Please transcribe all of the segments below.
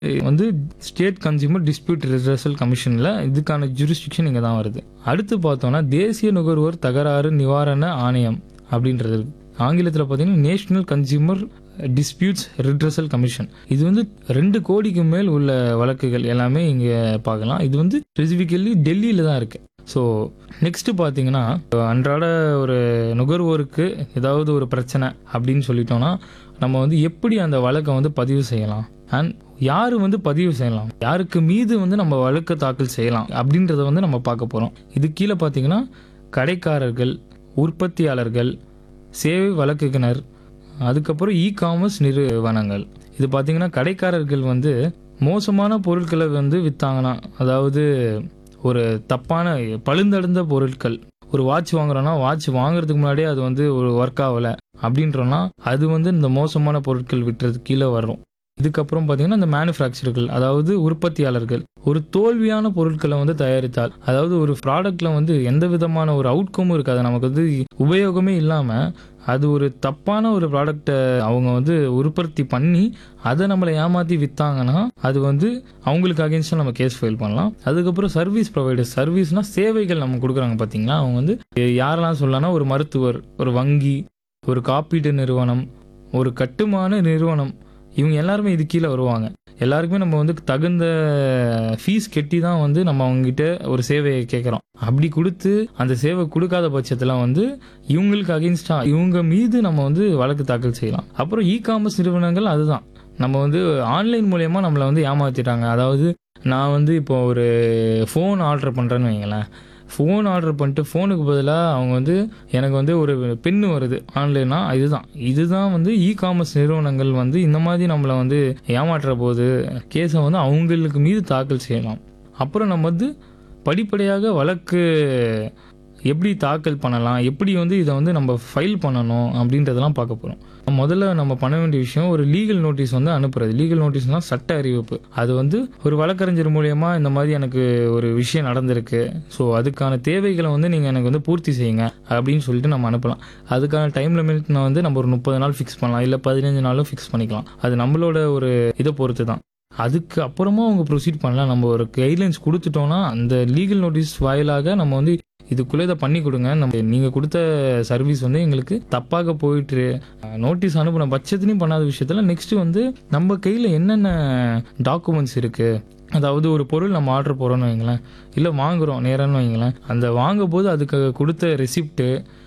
வந்து state consumer dispute redressal கமிஷனில் இதுக்கான ஜூரிஸ்டிக்ஷன் இங்கே தான் வருது அடுத்து பார்த்தோம்னா தேசிய நுகர்வோர் தகராறு நிவாரண ஆணையம் அப்படின்றது இருக்கு ஆங்கிலத்தில் பார்த்தீங்கன்னா national consumer disputes redressal commission இது வந்து ரெண்டு கோடிக்கு மேல் உள்ள வழக்குகள் எல்லாமே இங்கே பார்க்கலாம் இது வந்து ஸ்பெசிஃபிக்கலி டெல்லியில் தான் இருக்குது ஸோ நெக்ஸ்ட்டு பார்த்தீங்கன்னா அன்றாட ஒரு நுகர்வோருக்கு ஏதாவது ஒரு பிரச்சனை அப்படின்னு சொல்லிட்டோம்னா நம்ம வந்து எப்படி அந்த வழக்கை வந்து பதிவு செய்யலாம் அண்ட் யார் வந்து பதிவு செய்யலாம் யாருக்கு மீது வந்து நம்ம வழக்கு தாக்கல் செய்யலாம் அப்படின்றத வந்து நம்ம பார்க்க போகிறோம் இது கீழே பார்த்தீங்கன்னா கடைக்காரர்கள் உற்பத்தியாளர்கள் சேவை வழக்குகினர் அதுக்கப்புறம் இ காமர்ஸ் நிறுவனங்கள் இது பார்த்தீங்கன்னா கடைக்காரர்கள் வந்து மோசமான பொருட்களை வந்து விற்றாங்கன்னா அதாவது ஒரு தப்பான பழுந்தடைந்த பொருட்கள் ஒரு வாட்ச் வாங்குறோன்னா வாட்ச் வாங்குறதுக்கு முன்னாடியே அது வந்து ஒரு ஒர்க் ஆகலை அப்படின்றோன்னா அது வந்து இந்த மோசமான பொருட்கள் விட்டுறது கீழே வரும் இதுக்கப்புறம் பார்த்தீங்கன்னா இந்த மேனுஃபேக்சர்கள் அதாவது உற்பத்தியாளர்கள் ஒரு தோல்வியான பொருட்களை வந்து தயாரித்தால் அதாவது ஒரு ப்ராடக்ட்ல வந்து எந்த விதமான ஒரு அவுட்கமும் இருக்காது நமக்கு வந்து உபயோகமே இல்லாமல் அது ஒரு தப்பான ஒரு ப்ராடக்டை அவங்க வந்து உற்பத்தி பண்ணி அதை நம்மளை ஏமாற்றி விற்றாங்கன்னா அது வந்து அவங்களுக்கு அகேன்ஸ்டாக நம்ம கேஸ் ஃபைல் பண்ணலாம் அதுக்கப்புறம் சர்வீஸ் ப்ரொவைடர் சர்வீஸ்னா சேவைகள் நம்ம கொடுக்குறாங்க பார்த்தீங்களா அவங்க வந்து யாரெல்லாம் சொல்லலாம்னா ஒரு மருத்துவர் ஒரு வங்கி ஒரு காப்பீட்டு நிறுவனம் ஒரு கட்டுமான நிறுவனம் இவங்க எல்லாருமே இது கீழே வருவாங்க எல்லாருக்குமே நம்ம வந்து தகுந்த ஃபீஸ் கெட்டி தான் வந்து நம்ம அவங்ககிட்ட ஒரு சேவையை கேட்குறோம் அப்படி கொடுத்து அந்த சேவை கொடுக்காத பட்சத்தில் வந்து இவங்களுக்கு அகென்ஸ்டா இவங்க மீது நம்ம வந்து வழக்கு தாக்கல் செய்யலாம் அப்புறம் இ காமர்ஸ் நிறுவனங்கள் அதுதான் நம்ம வந்து ஆன்லைன் மூலயமா நம்மளை வந்து ஏமாத்திட்டாங்க அதாவது நான் வந்து இப்போ ஒரு ஃபோன் ஆர்டர் பண்ணுறேன்னு வைங்களேன் ஃபோன் ஆர்டர் பண்ணிட்டு ஃபோனுக்கு பதிலாக அவங்க வந்து எனக்கு வந்து ஒரு பென்னு வருது ஆன்லைனா இதுதான் இதுதான் வந்து இ காமர்ஸ் நிறுவனங்கள் வந்து இந்த மாதிரி நம்மளை வந்து ஏமாற்றுற போது கேஸை வந்து அவங்களுக்கு மீது தாக்கல் செய்யலாம் அப்புறம் நம்ம வந்து படிப்படியாக வழக்கு எப்படி தாக்கல் பண்ணலாம் எப்படி வந்து இதை வந்து நம்ம ஃபைல் பண்ணணும் அப்படின்றதெல்லாம் பார்க்க போகிறோம் முதல்ல நம்ம பண்ண வேண்டிய விஷயம் ஒரு லீகல் நோட்டீஸ் வந்து அனுப்புறது லீகல் நோட்டீஸ்னால் சட்ட அறிவிப்பு அது வந்து ஒரு வழக்கறிஞர் மூலயமா இந்த மாதிரி எனக்கு ஒரு விஷயம் நடந்திருக்கு ஸோ அதுக்கான தேவைகளை வந்து நீங்கள் எனக்கு வந்து பூர்த்தி செய்யுங்க அப்படின்னு சொல்லிட்டு நம்ம அனுப்பலாம் அதுக்கான டைம் லிமிட் வந்து நம்ம ஒரு முப்பது நாள் ஃபிக்ஸ் பண்ணலாம் இல்லை பதினஞ்சு நாளும் ஃபிக்ஸ் பண்ணிக்கலாம் அது நம்மளோட ஒரு இதை பொறுத்து தான் அதுக்கு அப்புறமா அவங்க ப்ரொசீட் பண்ணலாம் நம்ம ஒரு கைட்லைன்ஸ் கொடுத்துட்டோம்னா அந்த லீகல் நோட்டீஸ் வாயிலாக நம்ம வந்து இதுக்குள்ளே இதை பண்ணி கொடுங்க நம்ம நீங்கள் கொடுத்த சர்வீஸ் வந்து எங்களுக்கு தப்பாக போயிட்டு நோட்டீஸ் அனுப்பின பட்சத்துலையும் பண்ணாத விஷயத்தில் நெக்ஸ்ட் வந்து நம்ம கையில் என்னென்ன டாக்குமெண்ட்ஸ் இருக்குது அதாவது ஒரு பொருள் நம்ம ஆர்டர் போகிறோம்னு வைங்களேன் இல்லை வாங்குகிறோம் நேரம்னு வைங்களேன் அந்த வாங்கும் போது அதுக்கு கொடுத்த ரெசிப்ட்டு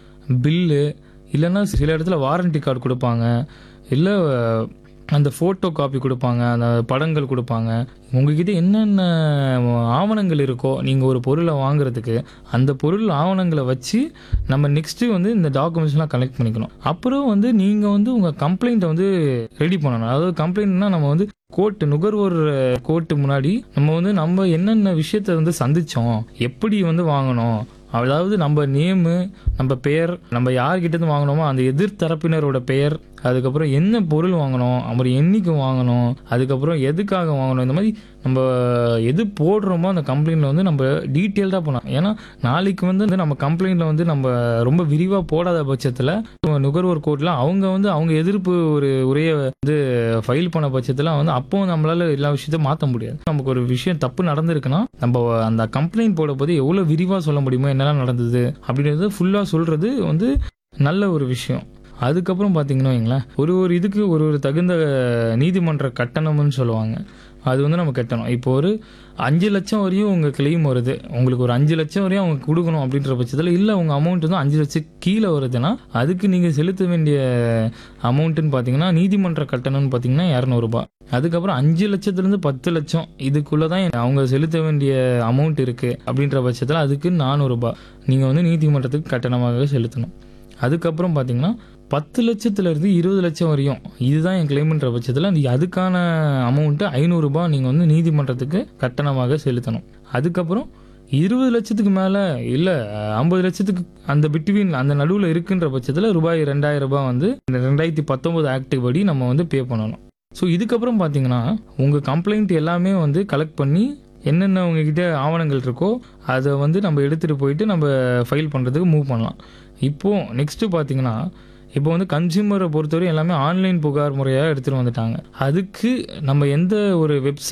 பில்லு இல்லைன்னா சில இடத்துல வாரண்டி கார்டு கொடுப்பாங்க இல்லை அந்த ஃபோட்டோ காப்பி கொடுப்பாங்க அந்த படங்கள் கொடுப்பாங்க உங்ககிட்ட என்னென்ன ஆவணங்கள் இருக்கோ நீங்கள் ஒரு பொருளை வாங்குறதுக்கு அந்த பொருள் ஆவணங்களை வச்சு நம்ம நெக்ஸ்ட்டு வந்து இந்த டாக்குமெண்ட்ஸ்லாம் கலெக்ட் பண்ணிக்கணும் அப்புறம் வந்து நீங்கள் வந்து உங்கள் கம்ப்ளைண்ட்டை வந்து ரெடி பண்ணணும் அதாவது கம்ப்ளைண்ட்னா நம்ம வந்து கோர்ட்டு நுகர்வோர் கோர்ட்டு முன்னாடி நம்ம வந்து நம்ம என்னென்ன விஷயத்த வந்து சந்திச்சோம் எப்படி வந்து வாங்கணும் அதாவது நம்ம நேமு நம்ம பெயர் நம்ம யார்கிட்டேருந்து வாங்கினோமோ அந்த எதிர்த்தரப்பினரோட பெயர் அதுக்கப்புறம் என்ன பொருள் வாங்கணும் அப்புறம் என்னைக்கு வாங்கணும் அதுக்கப்புறம் எதுக்காக வாங்கணும் இந்த மாதிரி நம்ம எது போடுறோமோ அந்த கம்ப்ளைண்ட்டில் வந்து நம்ம டீட்டெயில்டாக பண்ணலாம் ஏன்னா நாளைக்கு வந்து நம்ம கம்ப்ளைண்ட்டில் வந்து நம்ம ரொம்ப விரிவாக போடாத பட்சத்தில் நுகர்வோர் கோர்ட்டில் அவங்க வந்து அவங்க எதிர்ப்பு ஒரு உரையை வந்து ஃபைல் பண்ண பட்சத்தில் வந்து அப்போ நம்மளால எல்லா விஷயத்தையும் மாற்ற முடியாது நமக்கு ஒரு விஷயம் தப்பு நடந்திருக்குன்னா நம்ம அந்த கம்ப்ளைண்ட் போட போது எவ்வளோ விரிவாக சொல்ல முடியுமோ என்னெல்லாம் நடந்தது அப்படின்றது ஃபுல்லாக சொல்கிறது வந்து நல்ல ஒரு விஷயம் அதுக்கப்புறம் பார்த்தீங்கன்னா வைங்களேன் ஒரு ஒரு இதுக்கு ஒரு ஒரு தகுந்த நீதிமன்ற கட்டணம்னு சொல்லுவாங்க அது வந்து நம்ம கட்டணும் இப்போ ஒரு அஞ்சு லட்சம் வரையும் உங்கள் கிளைம் வருது உங்களுக்கு ஒரு அஞ்சு லட்சம் வரையும் அவங்க கொடுக்கணும் அப்படின்ற பட்சத்தில் இல்லை உங்கள் அமௌண்ட் வந்து அஞ்சு லட்சம் கீழே வருதுன்னா அதுக்கு நீங்கள் செலுத்த வேண்டிய அமௌண்ட்டுன்னு பார்த்தீங்கன்னா நீதிமன்ற கட்டணம்னு பார்த்தீங்கன்னா இரநூறுபா அதுக்கப்புறம் அஞ்சு லட்சத்துலேருந்து பத்து லட்சம் இதுக்குள்ளே தான் அவங்க செலுத்த வேண்டிய அமௌண்ட் இருக்குது அப்படின்ற பட்சத்தில் அதுக்கு நானூறுபா நீங்கள் வந்து நீதிமன்றத்துக்கு கட்டணமாக செலுத்தணும் அதுக்கப்புறம் பார்த்தீங்கன்னா பத்து லட்சத்துலேருந்து இருபது லட்சம் வரையும் இதுதான் என் கிளைம்ன்ற பட்சத்தில் அந்த அதுக்கான அமௌண்ட்டு ஐநூறுரூபா நீங்கள் வந்து நீதிமன்றத்துக்கு கட்டணமாக செலுத்தணும் அதுக்கப்புறம் இருபது லட்சத்துக்கு மேலே இல்லை ஐம்பது லட்சத்துக்கு அந்த பிட்வீன் அந்த நடுவில் இருக்குன்ற பட்சத்தில் ரூபாய் ரெண்டாயிரம் ரூபாய் வந்து ரெண்டாயிரத்தி பத்தொம்போது ஆக்ட் படி நம்ம வந்து பே பண்ணணும் ஸோ இதுக்கப்புறம் பார்த்தீங்கன்னா உங்கள் கம்ப்ளைண்ட் எல்லாமே வந்து கலெக்ட் பண்ணி என்னென்ன உங்ககிட்ட ஆவணங்கள் இருக்கோ அதை வந்து நம்ம எடுத்துகிட்டு போயிட்டு நம்ம ஃபைல் பண்ணுறதுக்கு மூவ் பண்ணலாம் இப்போது நெக்ஸ்ட்டு பார்த்தீங்கன்னா இப்போ வந்து கன்சியூமரை பொறுத்தவரை எல்லாமே ஆன்லைன் புகார் முறையாக எடுத்துகிட்டு வந்துட்டாங்க அதுக்கு நம்ம எந்த ஒரு வெப்சைட்